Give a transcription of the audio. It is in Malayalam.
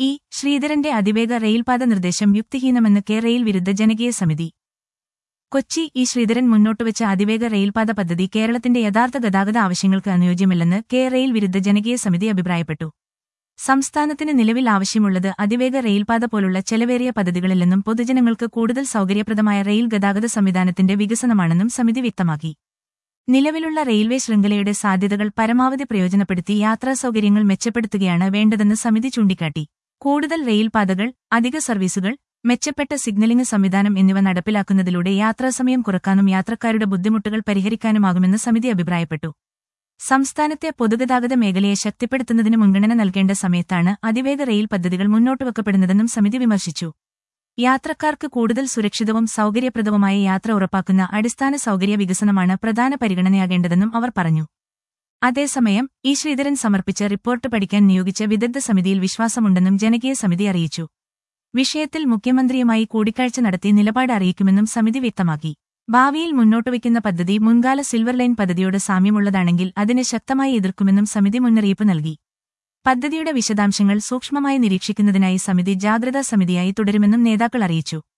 ഇ ശ്രീധരന്റെ അതിവേഗ റെയിൽപാത നിർദ്ദേശം യുക്തിഹീനമെന്ന് കെ റെയിൽ വിരുദ്ധ ജനകീയ സമിതി കൊച്ചി ഇ ശ്രീധരൻ മുന്നോട്ടുവച്ച അതിവേഗ റെയിൽപാത പദ്ധതി കേരളത്തിന്റെ യഥാർത്ഥ ഗതാഗത ആവശ്യങ്ങൾക്ക് അനുയോജ്യമല്ലെന്ന് കെ റെയിൽ വിരുദ്ധ ജനകീയ സമിതി അഭിപ്രായപ്പെട്ടു സംസ്ഥാനത്തിന് നിലവിൽ ആവശ്യമുള്ളത് അതിവേഗ റെയിൽപാത പോലുള്ള ചെലവേറിയ പദ്ധതികളില്ലെന്നും പൊതുജനങ്ങൾക്ക് കൂടുതൽ സൗകര്യപ്രദമായ റെയിൽ ഗതാഗത സംവിധാനത്തിന്റെ വികസനമാണെന്നും സമിതി വ്യക്തമാക്കി നിലവിലുള്ള റെയിൽവേ ശൃംഖലയുടെ സാധ്യതകൾ പരമാവധി പ്രയോജനപ്പെടുത്തി യാത്രാ സൗകര്യങ്ങൾ മെച്ചപ്പെടുത്തുകയാണ് വേണ്ടതെന്ന് സമിതി ചൂണ്ടിക്കാട്ടി കൂടുതൽ റെയിൽപാതകൾ അധിക സർവീസുകൾ മെച്ചപ്പെട്ട സിഗ്നലിംഗ് സംവിധാനം എന്നിവ നടപ്പിലാക്കുന്നതിലൂടെ യാത്രാസമയം കുറക്കാനും യാത്രക്കാരുടെ ബുദ്ധിമുട്ടുകൾ പരിഹരിക്കാനുമാകുമെന്ന് സമിതി അഭിപ്രായപ്പെട്ടു സംസ്ഥാനത്തെ പൊതുഗതാഗത മേഖലയെ ശക്തിപ്പെടുത്തുന്നതിന് മുൻഗണന നൽകേണ്ട സമയത്താണ് അതിവേഗ റെയിൽ പദ്ധതികൾ മുന്നോട്ടുവെക്കപ്പെടുന്നതെന്നും സമിതി വിമർശിച്ചു യാത്രക്കാർക്ക് കൂടുതൽ സുരക്ഷിതവും സൗകര്യപ്രദവുമായ യാത്ര ഉറപ്പാക്കുന്ന അടിസ്ഥാന സൗകര്യ വികസനമാണ് പ്രധാന പരിഗണനയാകേണ്ടതെന്നും അവർ പറഞ്ഞു അതേസമയം ഇ ശ്രീധരൻ സമർപ്പിച്ച റിപ്പോർട്ട് പഠിക്കാൻ നിയോഗിച്ച വിദഗ്ധ സമിതിയിൽ വിശ്വാസമുണ്ടെന്നും ജനകീയ സമിതി അറിയിച്ചു വിഷയത്തിൽ മുഖ്യമന്ത്രിയുമായി കൂടിക്കാഴ്ച നടത്തി നിലപാട് അറിയിക്കുമെന്നും സമിതി വ്യക്തമാക്കി ഭാവിയിൽ മുന്നോട്ടുവയ്ക്കുന്ന പദ്ധതി മുൻകാല സിൽവർ ലൈൻ പദ്ധതിയോട് സാമ്യമുള്ളതാണെങ്കിൽ അതിനെ ശക്തമായി എതിർക്കുമെന്നും സമിതി മുന്നറിയിപ്പ് നൽകി പദ്ധതിയുടെ വിശദാംശങ്ങൾ സൂക്ഷ്മമായി നിരീക്ഷിക്കുന്നതിനായി സമിതി ജാഗ്രതാ സമിതിയായി തുടരുമെന്നും നേതാക്കൾ അറിയിച്ചു